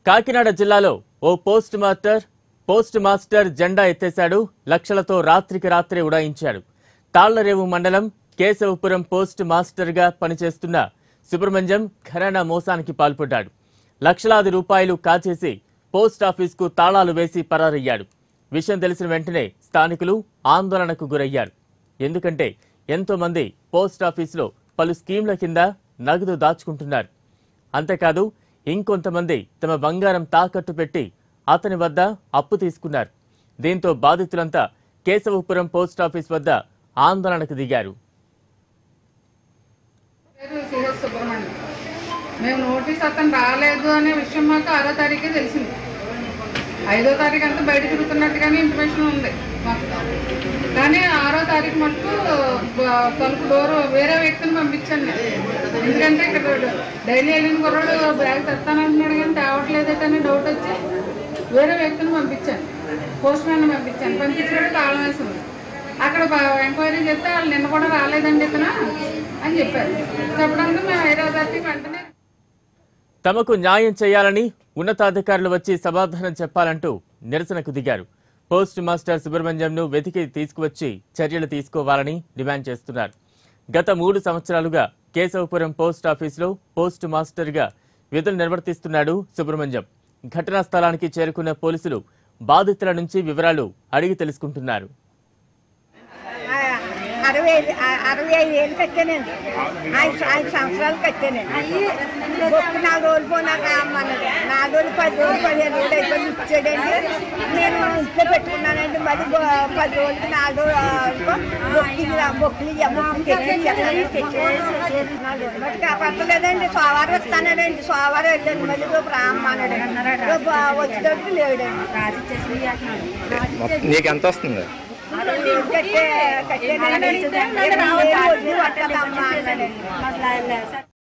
కాకినాడ జిల్లాలో ఓ post master post master జెండా ఎత్తేశాడు లక్షలతో రాత్రికి రాత్రే ఉడాయించాడు తాళ్లరేవు మండలం కేశవపురం పోస్ట్ మాస్టర్గా పనిచేస్తున్న సుబ్రహ్మణ్యం ఘరానా మోసానికి పాల్పడ్డాడు లక్షలాది రూపాయలు కాచేసి పోస్ట్ ఆఫీస్కు తాళాలు వేసి పరారయ్యాడు విషయం తెలిసిన వెంటనే స్థానికులు ఆందోళనకు గురయ్యారు ఎందుకంటే ఎంతో మంది పోస్ట్ ఆఫీసులో పలు స్కీంల కింద నగదు దాచుకుంటున్నారు అంతేకాదు ఇంకొంతమంది తమ బంగారం తాకట్టు పెట్టి అతని వద్ద అప్పు తీసుకున్నారు దీంతో బాధితులంతా కేశవపురం పోస్ట్ ఆఫీస్ వద్ద ఆందోళనకు దిగారు పేరు సిహెచ్ సుబ్రహ్మణ్యం మేము నోటీస్ అతను రాలేదు అనే విషయం మాకు ఆరో తారీఖే తెలిసింది ఐదో తారీఖు అంతా బయట తిరుగుతున్నట్టుగానే ఇన్ఫర్మేషన్ ఉంది మాకు కానీ ఆరో తారీఖు మటుకు బ- తలుపు డోర్ వేరే వ్యక్తిని పంపించాను నేను ఎందుకంటే ఇక్కడ డైలీ వెళ్ళిన కుర్రాడు బ్యాగ్ తెస్తానంటున్నాడు కానీ తేవట్లేదటని డౌట్ వచ్చి వేరే వ్యక్తిని పంపించాను పోస్ట్ మ్యాన్ పంపించాను పంపించినట్టు తాళం వేసింది అక్కడ బ- ఎంక్వైరీ చేస్తే వాళ్ళు నిన్న కూడా రాలేదండి ఇతను అని చెప్పారు చెప్పడానికి మేము ఐదో తారీఖు వెంటనే తమకు న్యాయం చేయాలని ఉన్నతాధికారులు వచ్చి సమాధానం చెప్పాలంటూ నిరసనకు దిగారు పోస్ట్ మాస్టర్ సుబ్రహ్మణ్యంను వెతికి తీసుకువచ్చి చర్యలు తీసుకోవాలని డిమాండ్ చేస్తున్నారు గత మూడు సంవత్సరాలుగా కేశవపురం పోస్ట్ ఆఫీసులో పోస్ట్ మాస్టర్గా విధులు నిర్వర్తిస్తున్నాడు సుబ్రహ్మణ్యం ఘటనా స్థలానికి చేరుకున్న పోలీసులు బాధితుల నుంచి వివరాలు అడిగి తెలుసుకుంటున్నారు ఆ, అరవై ఐదు ఆ, అరవై ఐదు ఏళ్ళు కట్టానండి ఐదు ఐదు సంవత్సరాలు కట్టానండి గొప్ప నాలుగు రోజులు పోనాక అమ్మన్నది నాలుగు రోజులు పది రోజులు పదిహేను రోజులు అయిపోయి ఇచ్చాడండి నేను ఇంట్లో పెట్టుకున్నానండి మరి గొ- పది రోజులకి నాలుగు రోజులు బొక్కులు బొక్కులు బొక్కులు తెచ్చి తెచ్చి మరి కాపాడలేదండి సోమవారం వస్తానండి సోమవారం వెళ్ళండి మళ్ళీ రేపు రామ్మన్నాడు రేపు వచ్చేటప్పుడు లేడండి మొత్తం నీకు ఎంత వస్తుంది కట్టే కట్టే వడ్డీ పట్టాలమ్మా అన్నాడండి